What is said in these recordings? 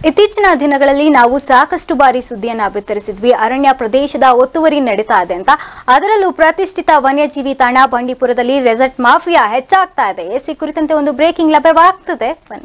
ಇತ್ತೀಚಿನ ದಿನಗಳಲ್ಲಿ ನಾವು ಸಾಕಷ್ಟು ಬಾರಿ ಸುದ್ದಿಯನ್ನ ಬಿತ್ತರಿಸಿದ್ವಿ ಅರಣ್ಯ ಪ್ರದೇಶದ ಒತ್ತುವರಿ ನಡೀತಾ ಇದೆ ಅಂತ ಅದರಲ್ಲೂ ಪ್ರತಿಷ್ಠಿತ ವನ್ಯಜೀವಿ ತಾಣ ಬಂಡೀಪುರದಲ್ಲಿ ರೆಸಾರ್ಟ್ ಮಾಫಿಯಾ ಹೆಚ್ಚಾಗ್ತಾ ಇದೆ ಈ ಕುರಿತಂತೆ ಒಂದು ಬ್ರೇಕಿಂಗ್ ಲಭ್ಯವಾಗ್ತದೆ ಬನ್ನಿ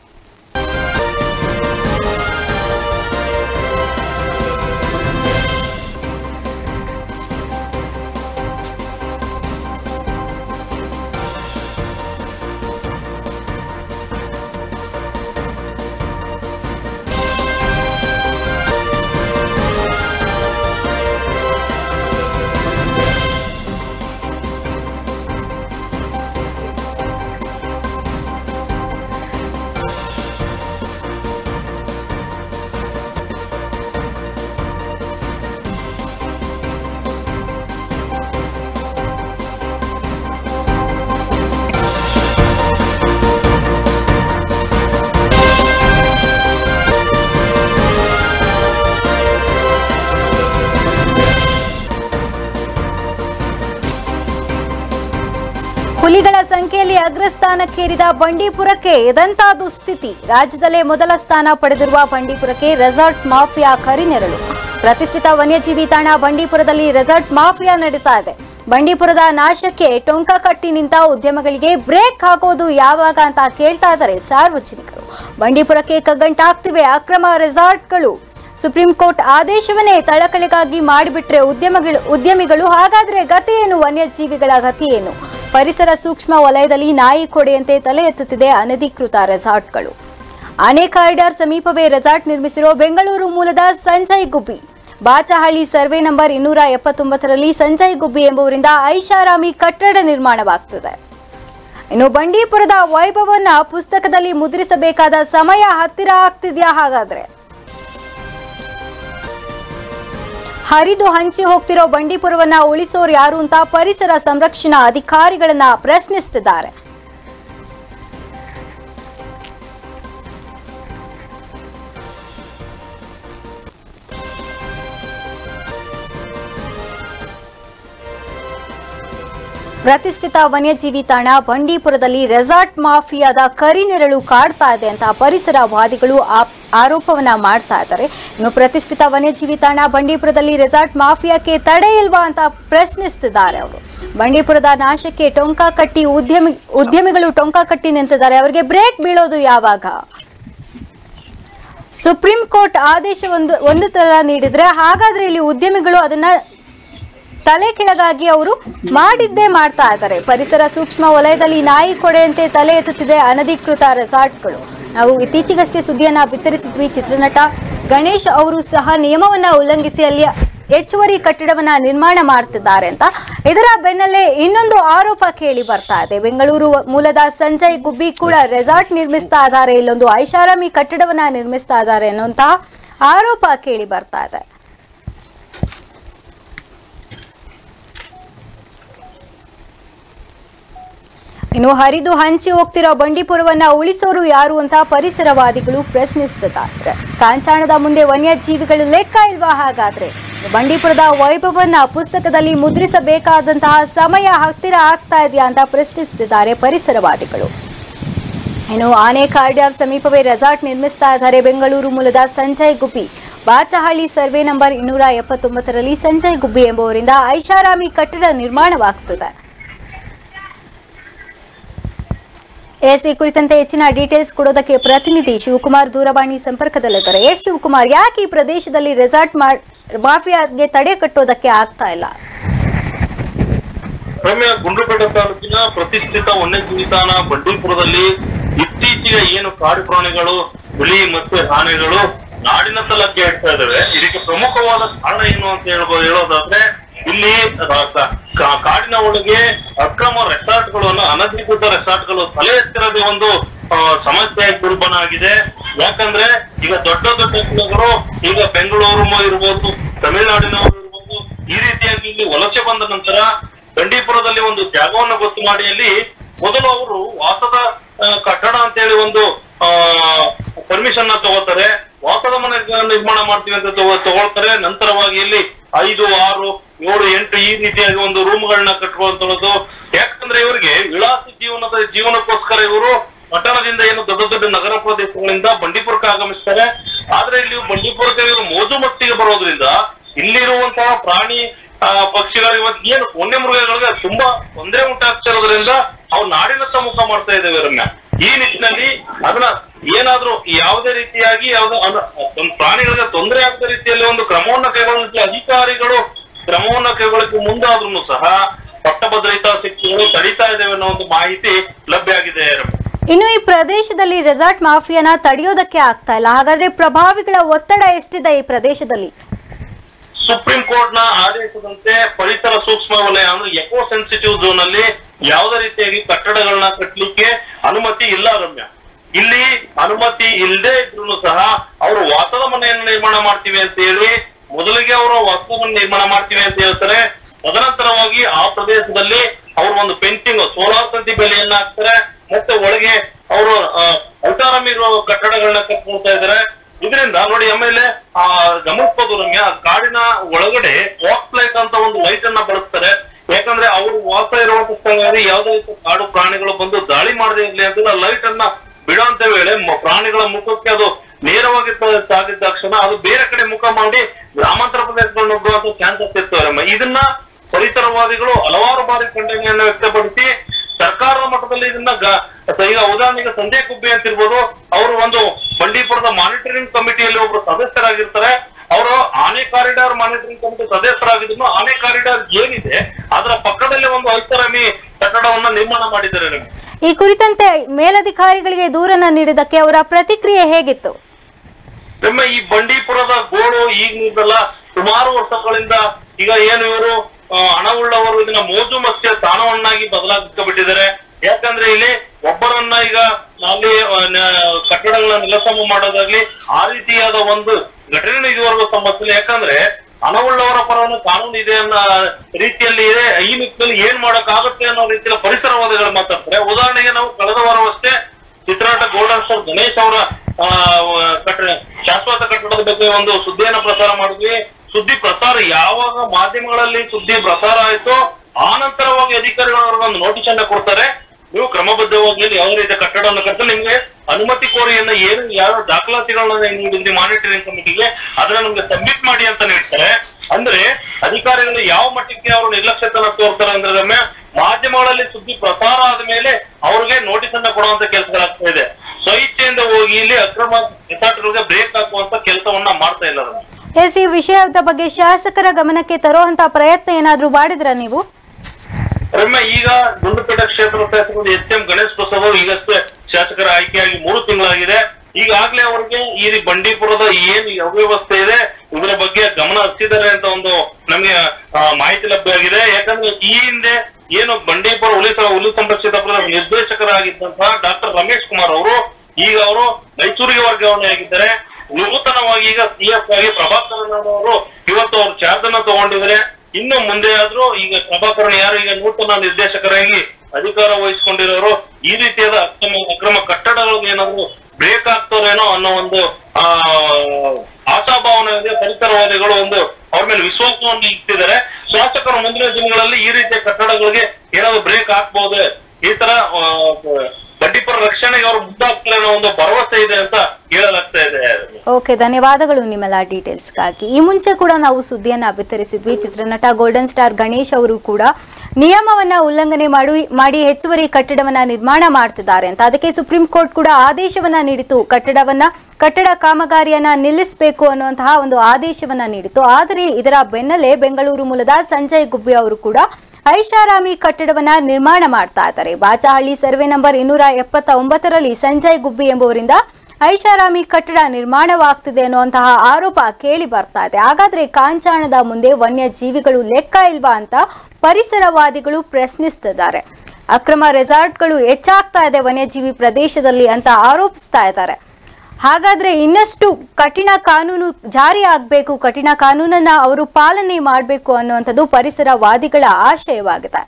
ಹುಲಿಗಳ ಸಂಖ್ಯೆಯಲ್ಲಿ ಅಗ್ರಸ್ಥಾನಕ್ಕೇರಿದ ಬಂಡೀಪುರಕ್ಕೆ ಇದಂತ ದುಸ್ಥಿತಿ ರಾಜ್ಯದಲ್ಲೇ ಮೊದಲ ಸ್ಥಾನ ಪಡೆದಿರುವ ಬಂಡೀಪುರಕ್ಕೆ ರೆಸಾರ್ಟ್ ಮಾಫಿಯಾ ಕರಿನೆರಳು ಪ್ರತಿಷ್ಠಿತ ವನ್ಯಜೀವಿ ತಾಣ ಬಂಡೀಪುರದಲ್ಲಿ ರೆಸಾರ್ಟ್ ಮಾಫಿಯಾ ನಡೀತಾ ಇದೆ ಬಂಡೀಪುರದ ನಾಶಕ್ಕೆ ಟೊಂಕ ಕಟ್ಟಿ ನಿಂತ ಉದ್ಯಮಗಳಿಗೆ ಬ್ರೇಕ್ ಹಾಕೋದು ಯಾವಾಗ ಅಂತ ಕೇಳ್ತಾ ಇದ್ದಾರೆ ಸಾರ್ವಜನಿಕರು ಬಂಡೀಪುರಕ್ಕೆ ಕಗ್ಗಂಟಾಗ್ತಿವೆ ಅಕ್ರಮ ರೆಸಾರ್ಟ್ಗಳು ಸುಪ್ರೀಂ ಕೋರ್ಟ್ ಆದೇಶವನ್ನೇ ತಳಕಳಿಗಾಗಿ ಮಾಡಿಬಿಟ್ರೆ ಉದ್ಯಮಗಳು ಉದ್ಯಮಿಗಳು ಹಾಗಾದ್ರೆ ಗತಿ ಏನು ವನ್ಯಜೀವಿಗಳ ಗತಿ ಏನು ಪರಿಸರ ಸೂಕ್ಷ್ಮ ವಲಯದಲ್ಲಿ ನಾಯಿ ಕೊಡೆಯಂತೆ ತಲೆ ಎತ್ತುತ್ತಿದೆ ಅನಧಿಕೃತ ರೆಸಾರ್ಟ್ಗಳು ಆನೆ ಕಾರಿಡಾರ್ ಸಮೀಪವೇ ರೆಸಾರ್ಟ್ ನಿರ್ಮಿಸಿರೋ ಬೆಂಗಳೂರು ಮೂಲದ ಸಂಜಯ್ ಗುಬ್ಬಿ ಬಾಚಹಳ್ಳಿ ಸರ್ವೆ ನಂಬರ್ ಇನ್ನೂರ ಎಪ್ಪತ್ತೊಂಬತ್ತರಲ್ಲಿ ಸಂಜಯ್ ಗುಬ್ಬಿ ಎಂಬುವರಿಂದ ಐಷಾರಾಮಿ ಕಟ್ಟಡ ನಿರ್ಮಾಣವಾಗ್ತಿದೆ ಇನ್ನು ಬಂಡೀಪುರದ ವೈಭವನ್ನ ಪುಸ್ತಕದಲ್ಲಿ ಮುದ್ರಿಸಬೇಕಾದ ಸಮಯ ಹತ್ತಿರ ಆಗ್ತಿದ್ಯಾ ಹಾಗಾದ್ರೆ ಹರಿದು ಹಂಚಿ ಹೋಗ್ತಿರೋ ಬಂಡೀಪುರವನ್ನ ಉಳಿಸೋರು ಯಾರು ಅಂತ ಪರಿಸರ ಸಂರಕ್ಷಣಾ ಅಧಿಕಾರಿಗಳನ್ನ ಪ್ರಶ್ನಿಸುತ್ತಿದ್ದಾರೆ ಪ್ರತಿಷ್ಠಿತ ವನ್ಯಜೀವಿ ತಾಣ ಬಂಡೀಪುರದಲ್ಲಿ ರೆಸಾರ್ಟ್ ಮಾಫಿಯಾದ ಕರಿನೆರಳು ಕಾಡ್ತಾ ಇದೆ ಅಂತ ಪರಿಸರವಾದಿಗಳು ಆಪ್- ಆರೋಪವನ್ನ ಮಾಡ್ತಾ ಇದ್ದಾರೆ ಇನ್ನು ಪ್ರತಿಷ್ಠಿತ ವನ್ಯಜೀವಿ ತಾಣ ಬಂಡೀಪುರದಲ್ಲಿ ರೆಸಾರ್ಟ್ ಮಾಫಿಯಾಕ್ಕೆ ತಡೆ ಇಲ್ವಾ ಅಂತ ಪ್ರಶ್ನಿಸುತ್ತಿದ್ದಾರೆ ಅವರು ಬಂಡೀಪುರದ ನಾಶಕ್ಕೆ ಟೊಂಕ ಕಟ್ಟಿ ಉದ್ಯಮಿ ಉದ್ಯಮಿಗಳು ಟೊಂಕ ಕಟ್ಟಿ ನಿಂತಿದ್ದಾರೆ ಅವರಿಗೆ ಬ್ರೇಕ್ ಬೀಳೋದು ಯಾವಾಗ ಸುಪ್ರೀಂ ಕೋರ್ಟ್ ಆದೇಶ ಒಂದು ಒಂದು ತರ ನೀಡಿದ್ರೆ ಹಾಗಾದ್ರೆ ಇಲ್ಲಿ ಉದ್ಯಮಿಗಳು ಅದನ್ನ ತಲೆ ಕೆಳಗಾಗಿ ಅವರು ಮಾಡಿದ್ದೇ ಮಾಡ್ತಾ ಇದ್ದಾರೆ ಪರಿಸರ ಸೂಕ್ಷ್ಮ ವಲಯದಲ್ಲಿ ನಾಯಿ ಕೊಡೆಯಂತೆ ತಲೆ ಎತ್ತುತ್ತಿದೆ ಅನಧಿಕೃತ ರೆಸಾರ್ಟ್ಗಳು ನಾವು ಇತ್ತೀಚೆಗಷ್ಟೇ ಸುದ್ದಿಯನ್ನ ಬಿತ್ತರಿಸಿದ್ವಿ ಚಿತ್ರನಟ ಗಣೇಶ್ ಅವರು ಸಹ ನಿಯಮವನ್ನ ಉಲ್ಲಂಘಿಸಿ ಅಲ್ಲಿ ಹೆಚ್ಚುವರಿ ಕಟ್ಟಡವನ್ನ ನಿರ್ಮಾಣ ಮಾಡ್ತಿದ್ದಾರೆ ಅಂತ ಇದರ ಬೆನ್ನಲ್ಲೇ ಇನ್ನೊಂದು ಆರೋಪ ಕೇಳಿ ಬರ್ತಾ ಇದೆ ಬೆಂಗಳೂರು ಮೂಲದ ಸಂಜಯ್ ಗುಬ್ಬಿ ಕೂಡ ರೆಸಾರ್ಟ್ ನಿರ್ಮಿಸ್ತಾ ಇದ್ದಾರೆ ಇಲ್ಲೊಂದು ಐಷಾರಾಮಿ ಕಟ್ಟಡವನ್ನ ನಿರ್ಮಿಸ್ತಾ ಇದ್ದಾರೆ ಅನ್ನುವಂತಹ ಆರೋಪ ಕೇಳಿ ಬರ್ತಾ ಇದೆ ಇನ್ನು ಹರಿದು ಹಂಚಿ ಹೋಗ್ತಿರೋ ಬಂಡೀಪುರವನ್ನ ಉಳಿಸೋರು ಯಾರು ಅಂತ ಪರಿಸರವಾದಿಗಳು ಪ್ರಶ್ನಿಸುತ್ತಿದ್ದಾರೆ ಕಾಂಚಾಣದ ಮುಂದೆ ವನ್ಯಜೀವಿಗಳು ಲೆಕ್ಕ ಇಲ್ವಾ ಹಾಗಾದ್ರೆ ಬಂಡೀಪುರದ ವೈಭವನ್ನ ಪುಸ್ತಕದಲ್ಲಿ ಮುದ್ರಿಸಬೇಕಾದಂತಹ ಸಮಯ ಹತ್ತಿರ ಆಗ್ತಾ ಇದೆಯಾ ಅಂತ ಪ್ರಶ್ನಿಸುತ್ತಿದ್ದಾರೆ ಪರಿಸರವಾದಿಗಳು ಇನ್ನು ಆನೆ ಕಾರಿಡಾರ್ ಸಮೀಪವೇ ರೆಸಾರ್ಟ್ ನಿರ್ಮಿಸ್ತಾ ಇದ್ದಾರೆ ಬೆಂಗಳೂರು ಮೂಲದ ಸಂಜಯ್ ಗುಬ್ಬಿ ಬಾಚಹಳ್ಳಿ ಸರ್ವೆ ನಂಬರ್ ಇನ್ನೂರ ಎಪ್ಪತ್ತೊಂಬತ್ತರಲ್ಲಿ ಸಂಜಯ್ ಗುಬ್ಬಿ ಎಂಬುವರಿಂದ ಐಷಾರಾಮಿ ಕಟ್ಟಡ ನಿರ್ಮಾಣವಾಗ್ತದೆ ಎಸ್ ಈ ಕುರಿತಂತೆ ಹೆಚ್ಚಿನ ಡೀಟೇಲ್ಸ್ ಕೊಡೋದಕ್ಕೆ ಪ್ರತಿನಿಧಿ ಶಿವಕುಮಾರ್ ದೂರವಾಣಿ ಸಂಪರ್ಕದಲ್ಲಿದ್ದಾರೆ ಎಸ್ ಶಿವಕುಮಾರ್ ಯಾಕೆ ಈ ಪ್ರದೇಶದಲ್ಲಿ ರೆಸಾರ್ಟ್ ಮಾಫಿಯಾಗೆ ತಡೆ ಕಟ್ಟೋದಕ್ಕೆ ಆಗ್ತಾ ಇಲ್ಲ ರಮ್ಯ ಗುಂಡ್ಲುಪೇಟೆ ತಾಲೂಕಿನ ಪ್ರತಿಷ್ಠಿತ ವನ್ಯಜೀವಿ ತಾಣ ಬಂಡೀಪುರದಲ್ಲಿ ಇತ್ತೀಚೆಗೆ ಏನು ಕಾಡು ಪ್ರಾಣಿಗಳು ಹುಲಿ ಮತ್ತು ಆನೆಗಳು ನಾಡಿನ ತಲಕ್ಕೆ ಇಡ್ತಾ ಇದಾವೆ ಇದಕ್ಕೆ ಪ್ರಮುಖವಾದ ಕಾರಣ ಏನು ಅಂತ ಹೇಳ್ಬೋದು ಹೇಳೋದಾದ್ರೆ ಇಲ್ಲಿ ರ- ಕ- ಕಾ- ಕಾಡಿನ ಒಳಗೆ ಅಕ್ರಮ ರೆಸಾರ್ಟ್ಗಳನ್ನು ಅನಧಿಕೃತ ರೆಸಾರ್ಟ್ಗಳು ತಲೆ ಎತ್ತಿರೋದೇ ಒಂದು ಆ, ಸಮಸ್ಯೆ ದುರ್ಬಣ ಆಗಿದೆ ಯಾಕಂದ್ರೆ ಈಗ ದೊಡ್ಡ ದೊಡ್ಡ ನಗರಗಳು ಈಗ ಬೆಂಗಳೂರು ಮ- ಇರ್ಬೋದು ತಮಿಳುನಾಡಿನವರು ಇರ್ಬೋದು ಈ ರೀತಿಯಾಗಿ ಇಲ್ಲಿ ವಲಸೆ ಬಂದ ನಂತರ ಬಂಡೀಪುರದಲ್ಲಿ ಒಂದು ಜಾಗವನ್ನು ಗೊತ್ತು ಮಾಡಿ ಅಲ್ಲಿ ಮೊದಲು ಅವರು ವಾಸದ ಆ, ಕಟ್ಟಡ ಅಂತೇಳಿ ಒಂದು ಪರ್ಮಿಷನ್ ನ ತಗೋತಾರೆ ವಾಸದ ಮನೆ ನಿರ್ಮಾಣ ಮಾಡ್ತೀವಿ ಅಂತ ತಗೋ ತಗೊಳ್ತಾರೆ ನಂತರವಾಗಿ ಇಲ್ಲಿ ಐದು ಆರು ಏಳು ಎಂಟು ಈ ರೀತಿಯಾಗಿ ಒಂದು ರೂಮ್ಗಳನ್ನ ಕಟ್ಕೊಳ್ಳೋದು ಯಾಕಂದ್ರೆ ಇವರಿಗೆ ವಿಳಾಸಿ ಜೀವನದ ಜೀವನಕ್ಕೋಸ್ಕರ ಇವರು ಪಟ್ಟಣದಿಂದ ಏನು ದೊಡ್ಡ ದೊಡ್ಡ ನಗರ ಪ್ರದೇಶಗಳಿಂದ ಬಂಡೀಪುರಕ್ಕೆ ಆಗಮಿಸ್ತಾರೆ ಆದ್ರೆ ಇಲ್ಲಿ ಬಂಡೀಪುರಕ್ಕೆ ಇವರು ಮೋಜು ಮಸ್ತಿಗೆ ಬರೋದ್ರಿಂದ ಇಲ್ಲಿರುವಂತಹ ಪ್ರಾಣಿ ಆ, ಪಕ್ಷಿಗಳು ಇವತ್ತು ಏನು ವನ್ಯಮೃಗಗಳಿಗೆ ತುಂಬಾ ತೊಂದರೆ ಉಂಟಾಗ್ತಿರೋದ್ರಿಂದ ಅವು ನಾಡಿನತ್ತ ಮುಖ ಮಾಡ್ತಾ ಇದ್ದೇವೆ ರಮ್ಯ ಈ ನಿಟ್ಟಿನಲ್ಲಿ ಅದನ್ನ ಏನಾದ್ರೂ ಯಾವುದೇ ರೀತಿಯಾಗಿ ಯಾವ್ದೋ ಅನ- ಒಂದು ಪ್ರಾಣಿಗಳಿಗೆ ತೊಂದರೆ ಆಗದ ರೀತಿಯಲ್ಲಿ ಒಂದು ಕ್ರಮವನ್ನ ಕೈಗೊಳ್ಳಲಿಕ್ಕೆ ಅಧಿಕಾರಿಗಳು ಕ್ರಮವನ್ನ ಕೈಗೊಳ್ಳಕ್ಕೆ ಮುಂದಾದ್ರೂ ಸಹ ಪಟ್ಟಭದ್ರತಾ ಶಕ್ತಿಗಳು ತಡೀತಾ ಇದ್ದೇವೆ ಅನ್ನೋ ಒಂದು ಮಾಹಿತಿ ಲಭ್ಯ ಆಗಿದೆ ರಮ್ಯ. ಇನ್ನು ಈ ಪ್ರದೇಶದಲ್ಲಿ ರೆಸಾರ್ಟ್ ಮಾಫಿಯಾನ ತಡೆಯೋದಕ್ಕೆ ಆಗ್ತಾ ಇಲ್ಲ ಹಾಗಾದ್ರೆ ಪ್ರಭಾವಿಗಳ ಒತ್ತಡ ಎಷ್ಟಿದೆ ಈ ಪ್ರದೇಶದಲ್ಲಿ ಸುಪ್ರೀಂ ಕೋರ್ಟ್ ನ ಆದೇಶದಂತೆ ಪರಿಸರ ಸೂಕ್ಷ್ಮ ವಲಯ ಅಂದ್ರೆ ಎಕೋ ಸೆನ್ಸಿಟಿವ್ ಝೋನ್ ಅಲ್ಲಿ ಯಾವುದೇ ರೀತಿಯಾಗಿ ಕಟ್ಟಡಗಳನ್ನ ಕಟ್ಟಲಿಕ್ಕೆ ಅನುಮತಿ ಇಲ್ಲ ರಮ್ಯ ಇಲ್ಲಿ ಅನುಮತಿ ಇಲ್ಲದೆ ಇದ್ರು ಸಹ ಅವರು ವಾಸದ ಮನೆಯನ್ನು ನಿರ್ಮಾಣ ಮಾಡ್ತೀವಿ ಅಂತ ಹೇಳಿ ಮೊದಲಿಗೆ ಅವರು ವಾಸದ ಮನೆ ನಿರ್ಮಾಣ ಮಾಡ್ತೀವಿ ಅಂತ ಹೇಳ್ತಾರೆ ತದನಂತರವಾಗಿ ಆ ಪ್ರದೇಶದಲ್ಲಿ ಅವರು ಒಂದು ಫೆನ್ಸಿಂಗ್ ಸೋಲಾರ್ ತಂತಿ ಬೆಲೆಯನ್ನ ಹಾಕ್ತಾರೆ ಮತ್ತೆ ಒಳಗೆ ಅವರು ಅಲ್ಟಾರಮ್ ಇರುವ ಕಟ್ಟಡಗಳನ್ನ ಕಟ್ಕೊಳ್ತಾ ಇದ್ದಾರೆ ಇದರಿಂದ ನೋಡಿ ಆಮೇಲೆ ಆ ಗಮನಿಸಬಹುದು ರಮ್ಯ ಕಾಡಿನ ಒಳಗಡೆ ವಾಕ್ ಲೈಟ್ ಅಂತ ಒಂದು ಲೈಟ್ ಅನ್ನ ಬಳಸ್ತಾರೆ ಯಾಕಂದ್ರೆ ಅವರು ವಾಸ ಇರುವಂತ ಸ್ಥಳದಲ್ಲಿ ಯಾವುದೇ ರೀತಿ ಕಾಡು ಪ್ರಾಣಿಗಳು ಬಂದು ದಾಳಿ ಮಾಡದೇ ಇರ್ಲಿ ಅಂತ ಲೈಟ್ ಅನ್ನ ಬಿಡುವಂತ ವೇಳೆ ಮ- ಪ್ರಾಣಿಗಳ ಮುಖಕ್ಕೆ ಅದು ನೇರವಾಗಿ ತ- ತಾಗಿದ ತಕ್ಷಣ ಅದು ಬೇರೆ ಕಡೆ ಮುಖ ಮಾಡಿ ಗ್ರಾಮಾಂತರ ಪ್ರದೇಶಗಳು ನುಗ್ಗುವಂತ ಚಾನ್ಸಸ್ ಇರ್ತವೆ ರಮ್ಯ ಇದನ್ನ ಪರಿಸರವಾದಿಗಳು ಹಲವಾರು ಬಾರಿ ಖಂಡನೆಯನ್ನ ವ್ಯಕ್ತಪಡಿಸಿ ಸರ್ಕಾರದ ಮಟ್ಟದಲ್ಲಿ ಇದನ್ನ ಗ- ಈಗ ಉದಾಹರಣೆಗೆ ಸಂಜಯ್ ಕುಬ್ಬಿ ಅಂತ ಇರ್ಬೋದು ಅವರು ಒಂದು ಬಂಡೀಪುರದ ಮಾನಿಟರಿಂಗ್ ಕಮಿಟಿಯಲ್ಲಿ ಒಬ್ರು ಸದಸ್ಯರಾಗಿರ್ತಾರೆ ಅವರು ಆನೆ ಕಾರಿಡಾರ್ ಮಾನಿಟರಿಂಗ್ ಕಮಿಟಿ ಸದಸ್ಯರಾಗಿದ್ರು ಆನೆ ಕಾರಿಡಾರ್ ಏನಿದೆ ಅದರ ಪಕ್ಕದಲ್ಲೇ ಒಂದು ಐಷಾರಾಮಿ ಕಟ್ಟಡವನ್ನ ನಿರ್ಮಾಣ ಮಾಡಿದ್ದಾರೆ ರಮ್ಯ. ಈ ಕುರಿತಂತೆ ಮೇಲಧಿಕಾರಿಗಳಿಗೆ ದೂರನ್ನ ನೀಡಿದ್ದಕ್ಕೆ ಅವರ ಪ್ರತಿಕ್ರಿಯೆ ಹೇಗಿತ್ತು ನಮ್ಮ ಈ ಬಂಡೀಪುರದ ಗೋಳು ಈಗಿನಿಂದಲ್ಲ ಸುಮಾರು ವರ್ಷಗಳಿಂದ ಈಗ ಏನು ಇವರು ಆ, ಹಣವುಳ್ಳವರು ಇದನ್ನ ಮೋಜು ಮಸ್ತಿಯ ತಾಣವನ್ನಾಗಿ ಬದಲಾಗಿಸ್ಕೊಬಿಟ್ಟಿದ್ದಾರೆ ಯಾಕಂದ್ರೆ ಇಲ್ಲಿ ಒಬ್ಬರನ್ನ ಈಗ ಅಲ್ಲಿ ಆ, ನ- ಕಟ್ಟಡಗಳನ್ನ ನೆಲಸಮ ಮಾಡೋದಾಗ್ಲಿ ಆ ರೀತಿಯಾದ ಒಂದು ಘಟನೆ ಇದುವರೆಗೂ ಸಂಬಂಧಿಸಿಲ್ಲ ಯಾಕಂದ್ರೆ ಹಣವುಳ್ಳವರ ಪರವನ್ನು ಕಾನೂನು ಇದೆ ಅನ್ನೋ ರೀತಿಯಲ್ಲಿ ಇದೆ ಈ ನಿಟ್ಟಿನಲ್ಲಿ ಏನ್ ಮಾಡಕ್ಕಾಗುತ್ತೆ ಅನ್ನೋ ರೀತಿಯಲ್ಲಿ ಪರಿಸರವಾದಿಗಳು ಮಾತಾಡ್ತಾರೆ ಉದಾಹರಣೆಗೆ ನಾವು ಕಳೆದ ವಾರವಷ್ಟೇ ಚಿತ್ರಾಟ ಗೋಲ್ಡನ್ ಸ್ಟಾರ್ ಗಣೇಶ್ ಅವರ ಆ, ವ- ಕಟ್ಟಡ ಶಾಶ್ವತ ಕಟ್ಟಡದ ಬಗ್ಗೆ ಒಂದು ಸುದ್ದಿಯನ್ನ ಪ್ರಸಾರ ಮಾಡಿದ್ವಿ ಸುದ್ದಿ ಪ್ರಸಾರ ಯಾವಾಗ ಮಾಧ್ಯಮಗಳಲ್ಲಿ ಸುದ್ದಿ ಪ್ರಸಾರ ಆಯ್ತೋ ಆ ನಂತರವಾಗಿ ಅಧಿಕಾರಿಗಳು ಅವ್ರಿಗೆ ಒಂದು ನೋಟಿಸ್ ಅನ್ನ ಕೊಡ್ತಾರೆ ನೀವು ಕ್ರಮಬದ್ಧವಾಗಿ ಇಲ್ಲಿ ಯಾವ ರೀತಿಯ ಕಟ್ಟಡವನ್ನು ಕಟ್ಟಲು ನಿಮ್ಗೆ ಅನುಮತಿ ಕೋರಿಯನ್ನ ಏನು ಯಾವ ದಾಖಲಾತಿಗಳನ್ನ ನೀಡಿದ್ರಿ ಮಾನಿಟರಿಂಗ್ ಕಮಿಟಿಗೆ ಅದನ್ನ ನಮ್ಗೆ ಸಬ್ಮಿಟ್ ಮಾಡಿ ಅಂತ ನೀಡ್ತಾರೆ ಅಂದ್ರೆ ಅಧಿಕಾರಿಗಳು ಯಾವ ಮಟ್ಟಕ್ಕೆ ಅವರು ನಿರ್ಲಕ್ಷ್ಯತನ ತೋರ್ತಾರೆ ಅಂದ್ರೆ ರಮ್ಯ ಮಾಧ್ಯಮಗಳಲ್ಲಿ ಸುದ್ದಿ ಪ್ರಸಾರ ಆದ ಮೇಲೆ ಅವ್ರಿಗೆ ನೋಟಿಸ್ ಅನ್ನ ಕೊಡುವಂತ ಕೆಲಸಗಳಾಗ್ತಾ ಇದೆ ಸ್ವಇಚ್ಛೆಯಿಂದ ಹೋಗಿ ಇಲ್ಲಿ ಅಕ್ರಮ ರೆಸಾರ್ಟ್ಗಳಿಗೆ ಬ್ರೇಕ್ ಹಾಕುವಂತ ಕೆಲಸವನ್ನ ಮಾಡ್ತಾ ಇಲ್ಲ ರಮ್ಯ. ಎಸ್ ಈ ವಿಷಯದ ಬಗ್ಗೆ ಶಾಸಕರ ಗಮನಕ್ಕೆ ತರುವಂತ ಪ್ರಯತ್ನ ಏನಾದ್ರೂ ಮಾಡಿದ್ರ ನೀವು ರಮ್ಯ ಈಗ ಗುಂಡ್ಲುಪೇಟೆ ಕ್ಷೇತ್ರ ಶಾಸಕರು ಎಚ್ ಎಂ ಗಣೇಶ್ ಪ್ರಸಾದ್ ಅವರು ಈಗಷ್ಟೇ ಶಾಸಕರ ಆಯ್ಕೆಯಾಗಿ ಮೂರು ತಿಂಗಳಾಗಿದೆ ಈಗಾಗ್ಲೇ ಅವರಿಗೆ ಈ ಬಂಡೀಪುರದ ಏನ್ ಅವ್ಯವಸ್ಥೆ ಇದೆ ಇದರ ಬಗ್ಗೆ ಗಮನ ಹರಿಸಿದ್ದಾರೆ ಅಂತ ಒಂದು ನಮ್ಗೆ ಆ, ಮಾಹಿತಿ ಲಭ್ಯ ಆಗಿದೆ ಯಾಕಂದ್ರೆ ಈ ಹಿಂದೆ ಏನು ಬಂಡೀಪುರ ಹುಲಿ ಸ- ಹುಲಿ ಸಂರಕ್ಷಿತ ಪ್ರದೇಶ ನಿರ್ದೇಶಕರಾಗಿದ್ದಂತಹ ಡಾಕ್ಟರ್ ರಮೇಶ್ ಕುಮಾರ್ ಅವರು ಈಗ ಅವರು ಮೈಸೂರಿಗೆ ವರ್ಗಾವಣೆ ಆಗಿದ್ದಾರೆ ನೂತನವಾಗಿ ಈಗ ಸಿಎಫ್ ಆಗಿ ಪ್ರಭಾಕರನ್ ಅವರು ಇವತ್ತು ಅವ್ರು ಚಾರ್ಜ್ ಅನ್ನ ತಗೊಂಡಿದ್ದಾರೆ ಇನ್ನು ಮುಂದೆ ಆದ್ರೂ ಈಗ ಪ್ರಭಾಕರನ್ ಯಾರು ಈಗ ನೂತನ ನಿರ್ದೇಶಕರಾಗಿ ಅಧಿಕಾರ ವಹಿಸಿಕೊಂಡಿರೋರು ಈ ರೀತಿಯಾದ ಅಕ್ರಮ ಅಕ್ರಮ ಕಟ್ಟಡಗಳಿಗೆ ಏನಾದ್ರು ಬ್ರೇಕ್ ಆಗ್ತಾರೇನೋ ಅನ್ನೋ ಒಂದು ಆ ಆಶಾಭಾವನೆ ಇದೆ ಪರಿಸರವಾದಿಗಳು ಒಂದು ಅವ್ರ ಮೇಲೆ ವಿಶ್ವಾಸವನ್ನು ಇಟ್ಟಿದ್ದಾರೆ ಶಾಸಕರು ಮುಂದಿನ ದಿನಗಳಲ್ಲಿ ಈ ರೀತಿಯ ಕಟ್ಟಡಗಳಿಗೆ ಏನಾದ್ರು ಬ್ರೇಕ್ ಹಾಕ್ಬಹುದು ಈ ತರ ಆ, ಬಂಡೀಪುರ ರಕ್ಷಣೆಗೆ ಅವರು ಮುಂದಾಗ್ತಾರೆ ಅನ್ನೋ ಒಂದು ಭರವಸೆ ಇದೆ ಅಂತ ಹೇಳಲಾಗ್ತಾ ಇದೆ ಓಕೆ ಧನ್ಯವಾದಗಳು ನಿಮ್ಮೆಲ್ಲ ಡೀಟೇಲ್ಸ್ಗಾಗಿ ಈ ಮುಂಚೆ ಕೂಡ ನಾವು ಸುದ್ದಿಯನ್ನ ಬಿತ್ತರಿಸಿದ್ವಿ ಚಿತ್ರನಟ ಗೋಲ್ಡನ್ ಸ್ಟಾರ್ ಗಣೇಶ್ ಅವರು ಕೂಡ ನಿಯಮವನ್ನ ಉಲ್ಲಂಘನೆ ಮಾಡಿ ಮಾಡಿ ಹೆಚ್ಚುವರಿ ಕಟ್ಟಡವನ್ನ ನಿರ್ಮಾಣ ಮಾಡ್ತಿದ್ದಾರೆ ಅಂತ ಅದಕ್ಕೆ ಸುಪ್ರೀಂ ಕೋರ್ಟ್ ಕೂಡ ಆದೇಶವನ್ನ ನೀಡಿತು ಕಟ್ಟಡವನ್ನ ಕಟ್ಟಡ ಕಾಮಗಾರಿಯನ್ನ ನಿಲ್ಲಿಸಬೇಕು ಅನ್ನುವಂತಹ ಒಂದು ಆದೇಶವನ್ನ ನೀಡಿತು ಆದರೆ ಇದರ ಬೆನ್ನಲ್ಲೇ ಬೆಂಗಳೂರು ಮೂಲದ ಸಂಜಯ್ ಗುಬ್ಬಿ ಅವರು ಕೂಡ ಐಷಾರಾಮಿ ಕಟ್ಟಡವನ್ನ ನಿರ್ಮಾಣ ಮಾಡ್ತಾ ಇದ್ದಾರೆ ಬಾಚಹಳ್ಳಿ ಸರ್ವೆ ನಂಬರ್ ಇನ್ನೂರ ಎಪ್ಪತ್ತ ಒಂಬತ್ತರಲ್ಲಿ ಸಂಜಯ್ ಗುಬ್ಬಿ ಎಂಬುವರಿಂದ ಐಷಾರಾಮಿ ಕಟ್ಟಡ ನಿರ್ಮಾಣವಾಗ್ತಿದೆ ಅನ್ನುವಂತಹ ಆರೋಪ ಕೇಳಿ ಬರ್ತಾ ಇದೆ ಹಾಗಾದ್ರೆ ಕಾಂಚಾಣದ ಮುಂದೆ ವನ್ಯ ಜೀವಿಗಳು ಲೆಕ್ಕ ಇಲ್ವಾ ಅಂತ ಪರಿಸರವಾದಿಗಳು ಪ್ರಶ್ನಿಸ್ತಿದ್ದಾರೆ ಅಕ್ರಮ ರೆಸಾರ್ಟ್ಗಳು ಹೆಚ್ಚಾಗ್ತಾ ಇದೆ ವನ್ಯಜೀವಿ ಪ್ರದೇಶದಲ್ಲಿ ಅಂತ ಆರೋಪಿಸ್ತಾ ಇದ್ದಾರೆ ಹಾಗಾದ್ರೆ ಇನ್ನಷ್ಟು ಕಠಿಣ ಕಾನೂನು ಜಾರಿ ಆಗಬೇಕು ಕಠಿಣ ಕಾನೂನನ್ನ ಅವರು ಪಾಲನೆ ಮಾಡಬೇಕು ಅನ್ನುವಂಥದ್ದು ಪರಿಸರವಾದಿಗಳ ಆಶಯವಾಗಿದೆ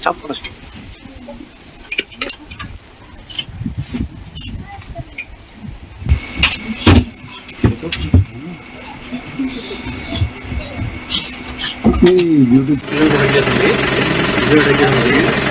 ಸ್ಟಾಪ್ ಕೊಡು ಯೂಟ್ಯೂಬ್